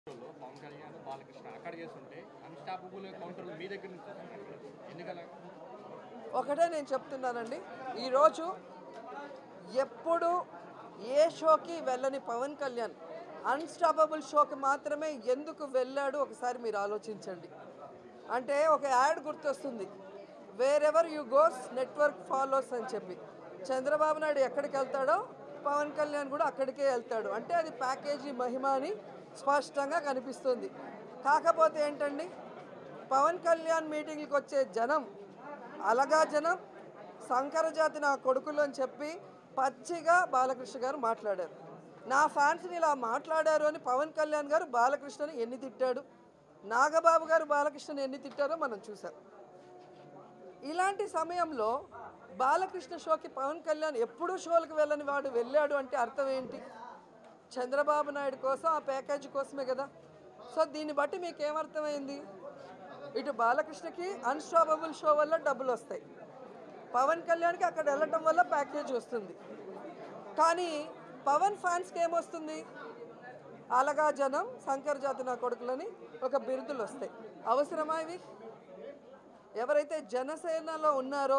లో పవన్ కళ్యాణ్ బాలకృష్ణ అక్కడ చేస్తుంటే అన్స్టాపబుల్ కౌంటర్లు మీ దగ్గర నుంచి వస్తున్నాయి. ఎందుకలా ఒకటే నేను చెప్తున్నానండి ఈరోజు ఎప్పుడు ఏ షోకి వెళ్ళని పవన్ కళ్యాణ్ అన్స్టాపబుల్ షోకి మాత్రమే ఎందుకు వెళ్ళాడు ఒకసారి మీరు ఆలోచించండి అంటే ఒక యాడ్ గుర్తొస్తుంది wherever you go network follows అని చెప్పి చంద్రబాబు నాయుడు ఎక్కడికి వెళ్తాడో పవన్ కళ్యాణ్ కూడా అక్కడికే వెళ్తాడు అంటే అది ప్యాకేజీ మహిమ అని స్పష్టంగా కనిపిస్తుంది కాకపోతే ఏంటండి పవన్ కళ్యాణ్ మీటింగ్కి వచ్చే జనం అలగా జనం సంకర జాతి నా కొడుకులు అని చెప్పి పచ్చిగా బాలకృష్ణ గారు మాట్లాడారు నా ఫ్యాన్స్ని ఇలా మాట్లాడారు అని పవన్ కళ్యాణ్ గారు బాలకృష్ణని ఎన్ని తిట్టాడు నాగబాబు గారు బాలకృష్ణని ఎన్ని తిట్టారో మనం చూసాం ఇలాంటి సమయంలో బాలకృష్ణ షోకి పవన్ కళ్యాణ్ ఎప్పుడూ షోలకు వెళ్ళని వాడు వెళ్ళాడు అంటే అర్థం ఏంటి చంద్రబాబు నాయుడు కోసం ఆ ప్యాకేజీ కోసమే కదా సో దీన్ని బట్టి మీకు ఏమర్థమైంది ఇటు బాలకృష్ణకి అన్స్టాపబుల్ షో వల్ల డబ్బులు వస్తాయి పవన్ కళ్యాణ్కి అక్కడ వెళ్ళటం వల్ల ప్యాకేజ్ వస్తుంది కానీ పవన్ ఫ్యాన్స్కి ఏమొస్తుంది అలగా జనం శంకర్ జాతి నా కొడుకులని ఒక బిరుదులు వస్తాయి అవసరమా ఇవి ఎవరైతే జనసేనలో ఉన్నారో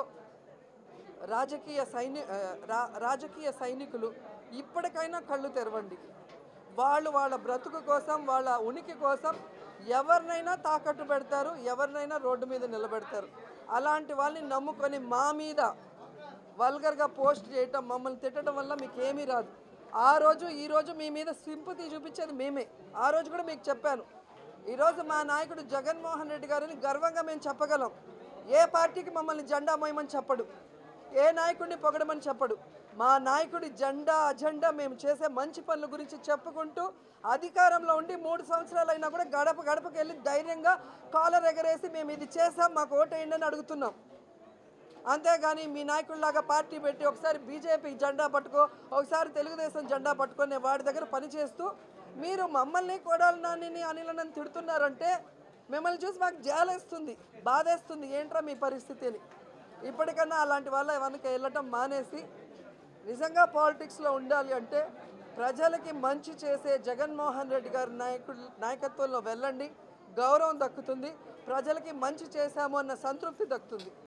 రాజకీయ సైని ఆ, రా- రాజకీయ సైనికులు ఇప్పటికైనా కళ్ళు తెరవండి వాళ్ళు వాళ్ళ బ్రతుకు కోసం వాళ్ళ ఉనికి కోసం ఎవరినైనా తాకట్టు పెడతారు ఎవరినైనా రోడ్డు మీద నిలబెడతారు అలాంటి వాళ్ళని నమ్ముకొని మా మీద వల్గర్గా పోస్ట్ చేయటం మమ్మల్ని తిట్టడం వల్ల మీకు ఏమీ రాదు ఆ రోజు ఈ రోజు మీ మీద సింపతి చూపించేది మేమే ఆ రోజు కూడా మీకు చెప్పాను ఈరోజు మా నాయకుడు జగన్మోహన్ రెడ్డి గారిని గర్వంగా మేము చెప్పగలం ఏ పార్టీకి మమ్మల్ని జెండా మోయమని చెప్పడు ఏ నాయకుడిని పొగడమని చెప్పడు మా నాయకుడి జెండా అజెండా మేము చేసే మంచి పనుల గురించి చెప్పుకుంటూ అధికారంలో ఉండి మూడు సంవత్సరాలు అయినా కూడా గడప గడపకి వెళ్ళి ధైర్యంగా కాలర్ ఎగరేసి మేము ఇది చేసాం మాకు ఓటేయండి అని అడుగుతున్నాం అంతేగాని మీ నాయకుడిలాగా పార్టీ పెట్టి ఒకసారి బీజేపీ జెండా పట్టుకో ఒకసారి తెలుగుదేశం జెండా పట్టుకొని వాడి దగ్గర పనిచేస్తూ మీరు మమ్మల్ని కొడాలి నానిని అనిలనని తిడుతున్నారంటే మిమ్మల్ని చూసి మాకు జాలేస్తుంది బాధేస్తుంది ఏంట్రా మీ పరిస్థితి అని ఇప్పటికన్నా అలాంటి వాళ్ళ వెనక వెళ్ళటం మానేసి నిజంగా పాలిటిక్స్లో ఉండాలి అంటే ప్రజలకి మంచి చేసే జగన్మోహన్ రెడ్డి గారి నాయకుడు నాయకత్వంలో వెళ్ళండి గౌరవం దక్కుతుంది ప్రజలకి మంచి చేశాము అన్న సంతృప్తి దక్కుతుంది